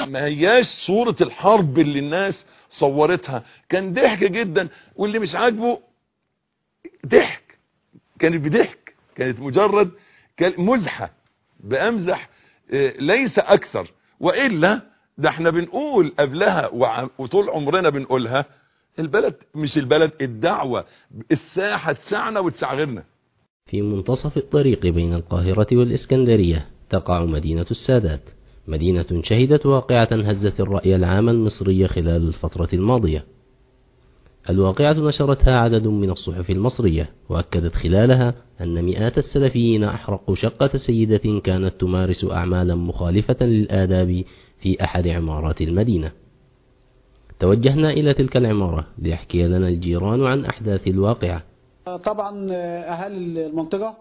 ما هياش صورة الحرب اللي الناس صورتها كان ضحك جدا واللي مش عاجبه ضحك كانت بضحك كانت مجرد مزحة بأمزح ليس أكثر وإلا ده احنا بنقول قبلها وطول عمرنا بنقولها البلد مش البلد الدعوة الساحة تسعنا وتسع غيرنا في منتصف الطريق بين القاهرة والإسكندرية تقع مدينة السادات مدينة شهدت واقعة هزت الرأي العام المصري خلال الفترة الماضية الواقعة نشرتها عدد من الصحف المصرية وأكدت خلالها أن مئات السلفيين أحرقوا شقة سيدة كانت تمارس أعمالا مخالفة للآداب في أحد عمارات المدينة توجهنا إلى تلك العمارة ليحكي لنا الجيران عن أحداث الواقعة طبعا أهالي المنطقة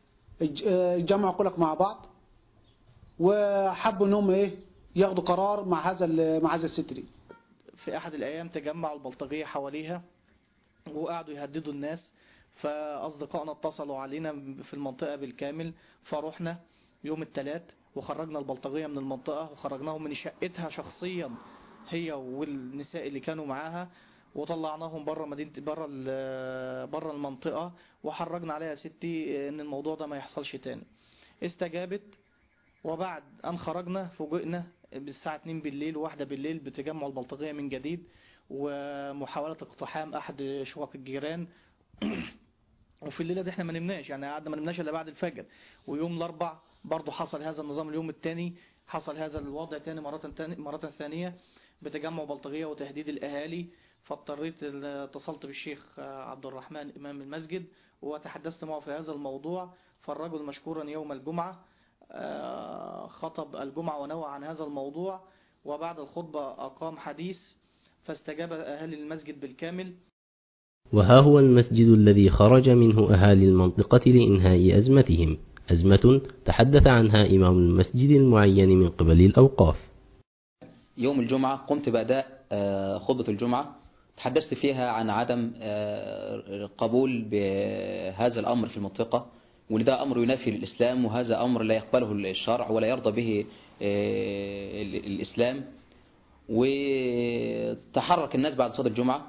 جمعوا كلك مع بعض وحبوا انهم ايه ياخدوا قرار مع هذا مع هذا الست دي في احد الايام تجمعوا البلطجيه حواليها وقعدوا يهددوا الناس فاصدقائنا اتصلوا علينا في المنطقه بالكامل فروحنا يوم الثلاث وخرجنا البلطجيه من المنطقه وخرجناهم من شقتها شخصيا هي والنساء اللي كانوا معاها وطلعناهم بره مدينه بره بره المنطقه وحرجنا عليها ستي ان الموضوع ده ما يحصلش تاني استجابت وبعد أن خرجنا فوجئنا بالساعة 2 بالليل وواحدة بالليل بتجمع البلطجية من جديد ومحاولة اقتحام أحد شقق الجيران وفي الليلة دي احنا ما نمناش يعني قعدنا ما نمناش إلا بعد الفجر ويوم الأربع برضه حصل هذا النظام اليوم الثاني حصل هذا الوضع تاني مرة تاني مرة ثانية بتجمع بلطجية وتهديد الأهالي فاضطريت اتصلت بالشيخ عبد الرحمن إمام المسجد وتحدثت معه في هذا الموضوع فالرجل مشكورا يوم الجمعة خطب الجمعة ونوع عن هذا الموضوع وبعد الخطبة أقام حديث فاستجاب أهالي المسجد بالكامل وها هو المسجد الذي خرج منه أهالي المنطقة لإنهاء أزمتهم أزمة تحدث عنها إمام المسجد المعين من قبل الأوقاف يوم الجمعة قمت بأداء خطبة الجمعة تحدثت فيها عن عدم قبول بهذا الأمر في المنطقة ولذا أمر ينافي الإسلام وهذا أمر لا يقبله الشرع ولا يرضى به الإسلام وتحرك الناس بعد صلاة الجمعة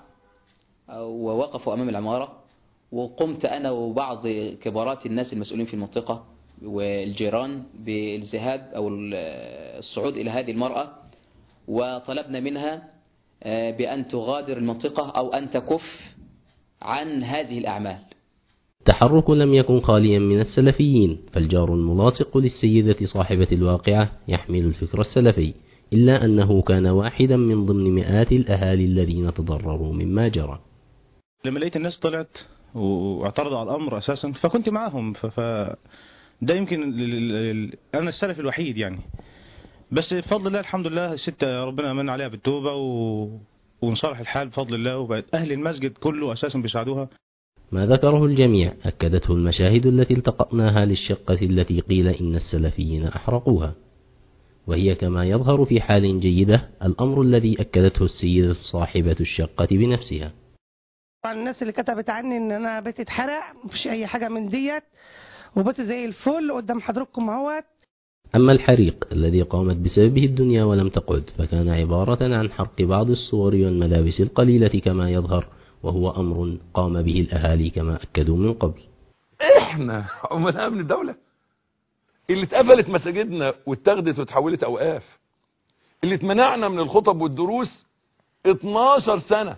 ووقفوا أمام العمارة وقمت أنا وبعض كبارات الناس المسؤولين في المنطقة والجيران بالذهاب أو الصعود إلى هذه المرأة وطلبنا منها بأن تغادر المنطقة أو أن تكف عن هذه الأعمال التحرك لم يكن خاليا من السلفيين فالجار الملاصق للسيدة صاحبة الواقعة يحمل الفكر السلفي إلا أنه كان واحدا من ضمن مئات الأهالي الذين تضرروا مما جرى لما لقيت الناس طلعت واعترضوا على الأمر أساسا فكنت معهم ف... ده يمكن أنا السلف الوحيد يعني بس بفضل الله الحمد لله الست ربنا أمن عليها بالتوبة و... وانصلح الحال بفضل الله وبقت أهل المسجد كله أساسا بيساعدوها ما ذكره الجميع أكدته المشاهد التي التقطناها للشقة التي قيل إن السلفيين أحرقوها وهي كما يظهر في حال جيدة الأمر الذي أكدته السيدة صاحبة الشقة بنفسها طبعا الناس اللي كتبت عني ان انا بيتي اتحرق مفيش اي حاجه من ديت وبيتي زي الفل قدام حضراتكم اهوت أما الحريق الذي قامت بسببه الدنيا ولم تقعد فكان عبارة عن حرق بعض الصور والملابس القليلة كما يظهر وهو أمر قام به الأهالي كما أكدوا من قبل احنا عملاء من الدولة اللي اتقفلت مساجدنا واتاخدت وتحولت اوقاف اللي اتمنعنا من الخطب والدروس 12 سنة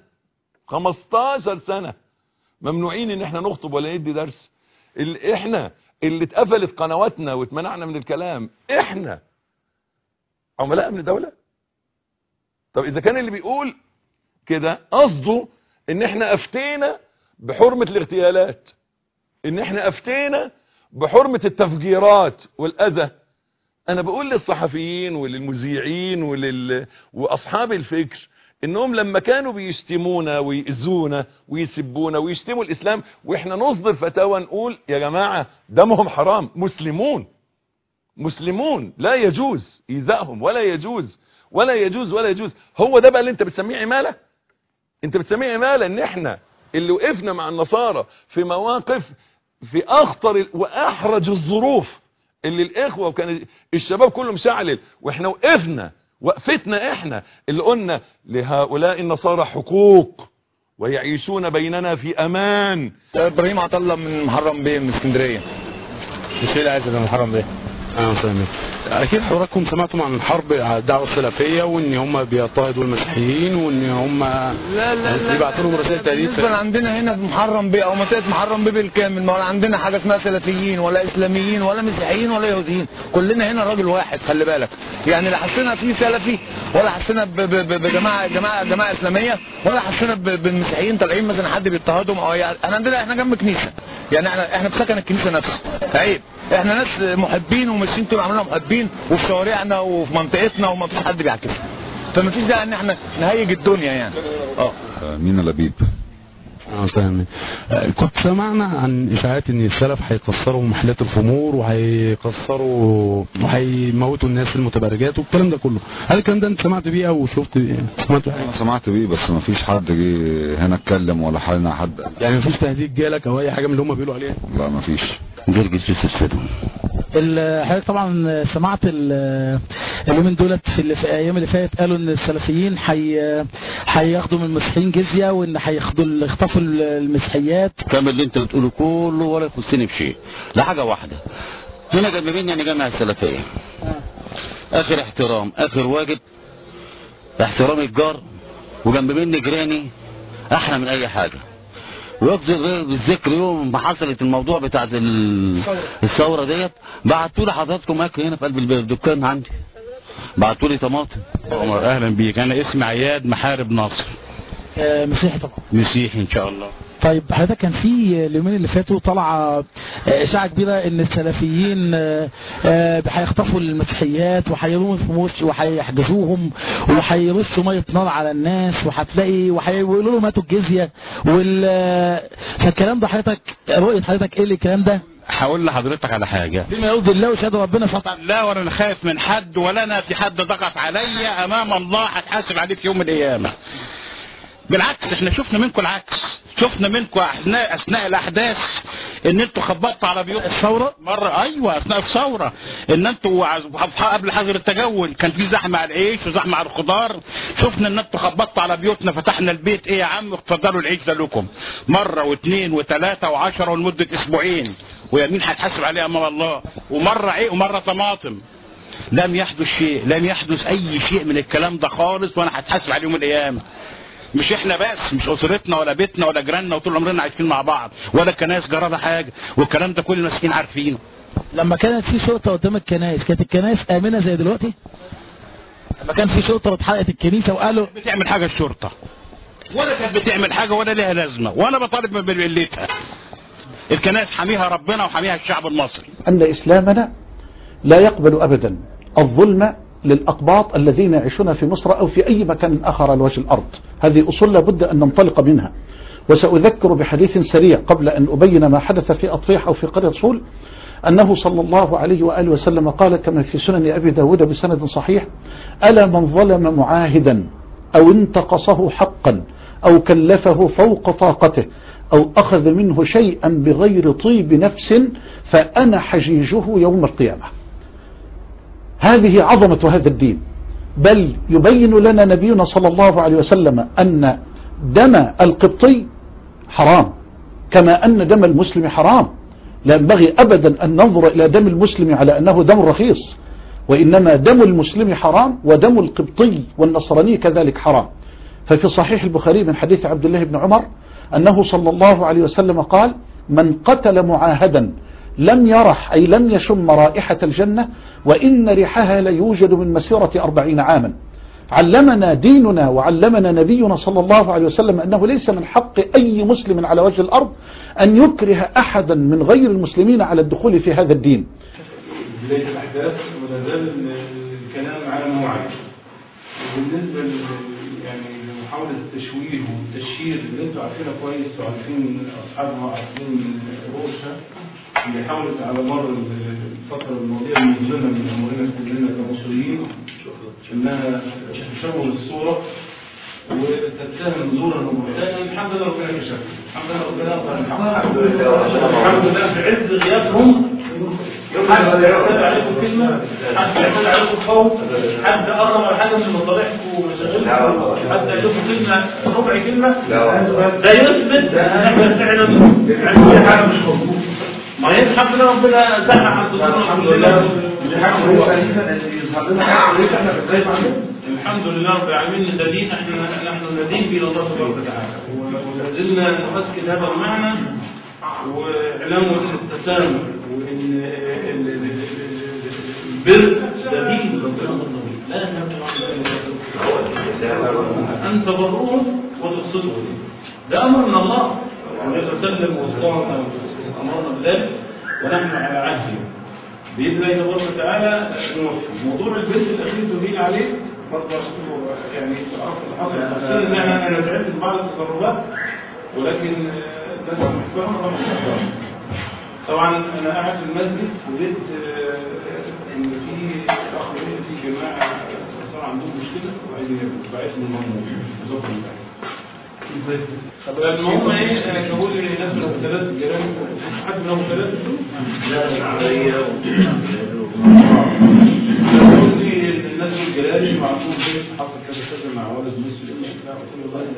15 سنة ممنوعين ان احنا نخطب ولا ندي درس اللي احنا اللي اتقفلت قنواتنا واتمنعنا من الكلام احنا عملاء من الدولة طب اذا كان اللي بيقول كده قصده ان احنا افتينا بحرمة الاغتيالات ان احنا افتينا بحرمة التفجيرات والاذى انا بقول للصحفيين وللمذيعين ولل... واصحاب الفكر انهم لما كانوا بيشتمونا ويأذونا ويسبونا ويشتموا الاسلام واحنا نصدر فتاوى نقول يا جماعة دمهم حرام مسلمون مسلمون لا يجوز ايذائهم ولا يجوز ولا يجوز ولا يجوز هو ده بقى اللي انت بتسميه عمالة انت بتسميه عمالة ان احنا اللي وقفنا مع النصارى في مواقف في اخطر واحرج الظروف اللي الاخوة وكان الشباب كله مشعلل واحنا وقفنا وقفتنا احنا اللي قلنا لهؤلاء النصارى حقوق ويعيشون بيننا في امان ابراهيم عطله من محرم بيه من اسكندريه مشيل عايز من محرم بيه انا سامي اكيد حضراتكم سمعتم عن حرب الدعوه السلفيه وان هم بيضطهدوا المسيحيين وان هم لا لا بيبعتوا لهم رسائل تهديد بالنسبه عندنا هنا في محرم بيه او منطقه محرم بيه بالكامل ما ولا عندنا حاجه اسمها سلفيين ولا اسلاميين ولا مسيحيين ولا يهوديين كلنا هنا راجل واحد خلي بالك يعني لا حسينا في سلفي ولا حسينا ب- ب- ب- بجماعه جماعه جماعه اسلاميه ولا حسينا ب- بالمسيحيين طالعين مثلا حد بيضطهدهم او يعني انا عندنا احنا جنب كنيسه يعني احنا احنا في سكن الكنيسه نفسه عيب احنا ناس محبين وماشيين طول عمرنا محبين وفي شوارعنا وفي منطقتنا وما فيش حد بيعكسنا فما فيش داعي ان احنا نهيج الدنيا يعني اه مين لبيب اه سامي آه، كنت سمعنا عن اشاعات ان السلف هيكسروا محلات الخمور وهيكسروا وهيموتوا الناس المتبرجات والكلام ده كله هل الكلام ده انت سمعت بيه او شفت سمعت انا سمعت بيه بس ما فيش حد جه هنا اتكلم ولا حد حد يعني مفيش تهديد جالك او اي حاجه من اللي هم بيقولوا عليها لا ما فيش جرجس يوسف سيدهم ال- حضرتك طبعا سمعت ال- اليومين دولت في, اللي في الايام اللي فاتت قالوا ان السلفيين حي هياخدوا من المسيحيين جزيه وان هياخدوا يخطفوا المسيحيات كامل اللي انت بتقوله كله ولا يخصني بشيء لا حاجه واحده هنا جنب مني يعني جامعه السلفيه اخر احترام اخر واجب احترام الجار وجنب مني جيراني احلى من اي حاجه ويقضي غير بالذكر يوم ما حصلت الموضوع بتاعت ال- الثوره ديت بعتوا لي حضراتكم اكل هنا في قلب الب- الدكان عندي بعتوا لي طماطم عمر اهلا بيك انا اسمي عياد محارب ناصر آه، مسيحي طبعا مسيحي ان شاء الله طيب حضرتك كان في اليومين اللي فاتوا طلع آه، اشاعه كبيره ان السلفيين آه، آه، هيخطفوا المسيحيات وهيرموا في موش وهيحجزوهم وهيرشوا ميه نار على الناس وهتلاقي وهيقولوا لهم هاتوا الجزيه وال آه، فالكلام ده حضرتك رؤيه حضرتك ايه الكلام ده؟ هقول لحضرتك على حاجه بما يرضي الله وشهاده ربنا سبحانه وتعالى لا ولا انا خايف من حد ولا انا في حد ضغط عليا امام الله هتحاسب عليه في يوم من الايام بالعكس احنا شفنا منكم العكس شفنا منكم اثناء اثناء الاحداث ان انتوا خبطتوا على بيوت الثوره مره ايوه اثناء الثوره ان انتوا عز- قبل حظر التجول كان في زحمه على العيش وزحمه على الخضار شفنا ان انتوا خبطتوا على بيوتنا فتحنا البيت ايه يا عم اتفضلوا العيش ده لكم مره واثنين وثلاثه وعشره ولمده اسبوعين ويمين هتحاسب عليه امام الله ومره ايه ومره طماطم لم يحدث شيء لم يحدث اي شيء من الكلام ده خالص وانا هتحاسب عليه يوم القيامه مش احنا بس مش اسرتنا ولا بيتنا ولا جيراننا وطول عمرنا عايشين مع بعض ولا الكنائس جرالها حاجه والكلام ده كل المسكين عارفينه لما كانت في شرطه قدام الكنائس كانت الكنائس امنه زي دلوقتي؟ لما كان في شرطه واتحرقت الكنيسه وقالوا بتعمل حاجه الشرطه ولا كانت بتعمل حاجه ولا ليها لازمه وانا بطالب بقلتها الكنائس حاميها ربنا وحاميها الشعب المصري أن إسلامنا لا يقبل أبدا الظلم للأقباط الذين يعيشون في مصر أو في أي مكان آخر على وجه الأرض هذه أصول لابد أن ننطلق منها وسأذكر بحديث سريع قبل أن أبين ما حدث في أطفيح أو في قرية صول أنه صلى الله عليه وآله وسلم قال كما في سنن أبي داود بسند صحيح ألا من ظلم معاهدا أو انتقصه حقا أو كلفه فوق طاقته أو أخذ منه شيئا بغير طيب نفس فأنا حجيجه يوم القيامة هذه عظمة هذا الدين بل يبين لنا نبينا صلى الله عليه وسلم أن دم القبطي حرام كما أن دم المسلم حرام لا ينبغي أبدا أن ننظر إلى دم المسلم على أنه دم رخيص وإنما دم المسلم حرام ودم القبطي والنصراني كذلك حرام ففي صحيح البخاري من حديث عبد الله بن عمر أنه صلى الله عليه وسلم قال من قتل معاهدا لم يرح أي لم يشم رائحة الجنة وإن ريحها ليوجد من مسيرة أربعين عاما علمنا ديننا وعلمنا نبينا صلى الله عليه وسلم أنه ليس من حق أي مسلم على وجه الأرض أن يكره أحدا من غير المسلمين على الدخول في هذا الدين بداية الأحداث ولا زال الكلام على موعد وبالنسبة ل- يعني لمحاولة التشويه والتشهير اللي انتوا عارفينها كويس وعارفين أصحابها وعارفين رؤوسها اللي حاولت على مر الفترة الماضية المظلمة من أمورنا كلنا كمصريين إنها تشوه الصورة وتتهم زورا وبهتانا الحمد لله ربنا كشف الحمد لله ربنا الحمد لله الحمد لله في عز غيابهم يوم حد يعتاد عليكم كلمه حد يعتاد عليكم خوف حد قرب على حاجه من مصالحكم ومشاغلكم حد قال لكم كلمه ربع كلمه ده يثبت ان احنا فعلا عندنا حاجه مش مظبوطه ما هي الحمد لله ربنا سمع عن صدورنا الحمد لله دي حاجه الحمد لله رب العالمين ده دين احنا نحن ندين الى الله سبحانه وتعالى ولا زلنا نؤكد هذا المعنى واعلام التسامح وان ال- ال- ال- البر ده دين ربنا لا ان تبروهم وتقصدوا ده امر من الله النبي صلى الله عليه وسلم وصانا وامرنا بذلك ونحن على عهده باذن الله تبارك وتعالى نوفي موضوع البنت الاخير تميل عليه برضه يعني تعرف الحصل خصوصا ان انا انا زعلت من بعض التصرفات ولكن آه، الناس محترمه طبعا محترمة. طبعا انا قاعد في المسجد وجدت آه، ان في اخ ليا في جماعه صار عندهم مشكله وعايزين بعتهم المضمون جزاكم الله خير. المهم ايه انا بقول للناس من الثلاث الجيران حد منهم ثلاثه لا العربيه بقول لي الناس من الجيران معروفين بيت حصل كذا كذا مع ولد مسلم لا قلت له والله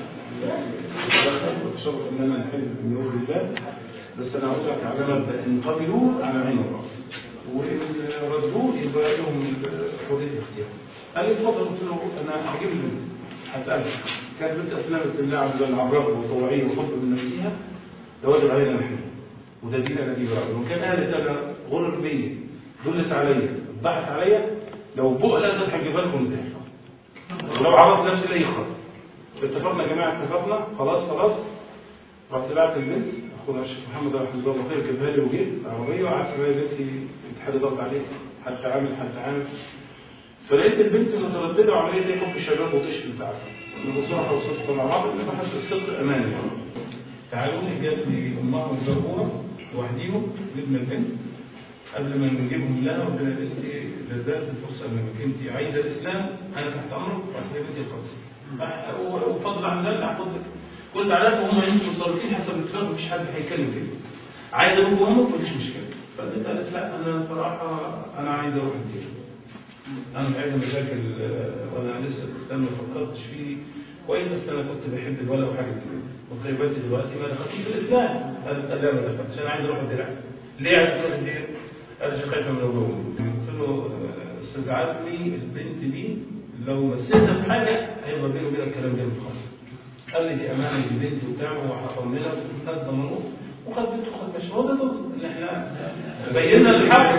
ده وتشرف ان انا احب بنور الله بس انا عاوز لك على مبدا ان قبلوه على عين الراس وان ردوه يبقى لهم حريه الاختيار قال لي اتفضل قلت له انا هجيب البنت هسالك كانت بنت اسلمت بالله عز وجل عن رغبه وطوعيه وحب من نفسها ده واجب علينا نحن وده دين الذي بعده وكان اهل انا غرر بيا دلس عليا ضحك عليا لو بق لازم هجيبها لكم ده ولو عرضت نفسي لاي خطر اتفقنا يا جماعه اتفقنا خلاص خلاص رحت بعت البنت اخونا الشيخ محمد رحمه الله الله خير جابها لي وجيت العربيه وقعدت معايا بنتي حد ضغط عليك حد عامل حد عامل فلقيت البنت متردده وعمليه زي حب الشباب وطش بتاعها بصراحه وصدق مع بعض انا بحس الصدق امان يعني تعالوا لي جات لي امها وزوجوها لوحديهم جبنا البنت قبل ما نجيبهم لها قلت لها بنتي لازالت الفرصه انك انت عايزه الاسلام انا تحت امرك رحت يا بنتي خلاص وفضل عن ذلك احفظك قلت عادات هم انتم متصرفين حسب الاتفاق مفيش حد هيتكلم كده عايز ابوك وامك مفيش مشكله فالبنت قالت لا انا صراحه انا عايز اروح الدين انا مش عايز مشاكل آه، وانا لسه الاسلام ما فكرتش فيه كويس بس انا كنت بحب الولا وحاجه زي كده قلت لها بنتي دلوقتي ما دخلتش في الاسلام قالت لا ما دخلتش انا عايز اروح الدين احسن ليه عايز تروح الدين؟ قال لي خايفه من ابوه قلت له آه، استاذ عزمي البنت دي لو مسيتها في حاجه هيبقى بيني وبينك كلام جامد خالص قال لي دي امانه دي بنتي وبتاع وهطمنها والناس ضمنوه وخد بنته وخد مش هو ده دول ان احنا بينا الحق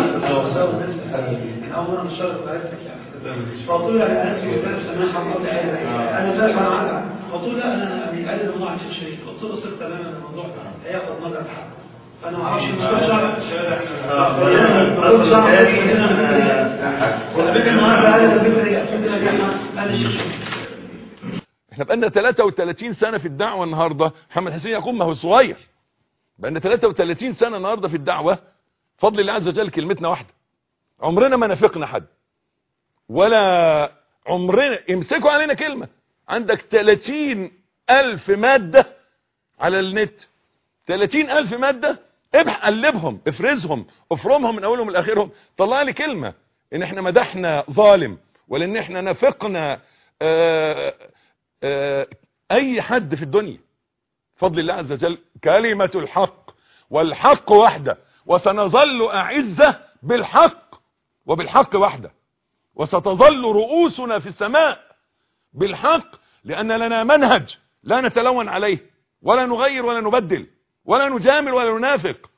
اولا الشرط عرفتك يعني فقلت له انا انت وكان سماح الله انا فاهم عنك قلت له لا انا يعني قال الموضوع عشان شريك قلت له ثق تماما الموضوع هياخد مجرى الحق فانا ما اعرفش الموضوع احنا بقالنا 33 سنة في الدعوة النهاردة محمد حسين يعقوب ما هو صغير بقالنا 33 سنة النهاردة في الدعوة فضل الله عز وجل كلمتنا واحدة عمرنا ما نافقنا حد ولا عمرنا امسكوا علينا كلمة عندك 30 ألف مادة على النت 30 ألف مادة ابح قلبهم افرزهم افرمهم من اولهم لاخرهم طلع لي كلمة ان احنا مدحنا ظالم ولا ان احنا نافقنا آآ آآ اي حد في الدنيا فضل الله عز وجل كلمة الحق والحق وحده وسنظل اعزة بالحق وبالحق وحده وستظل رؤوسنا في السماء بالحق لان لنا منهج لا نتلون عليه ولا نغير ولا نبدل ولا نجامل ولا ننافق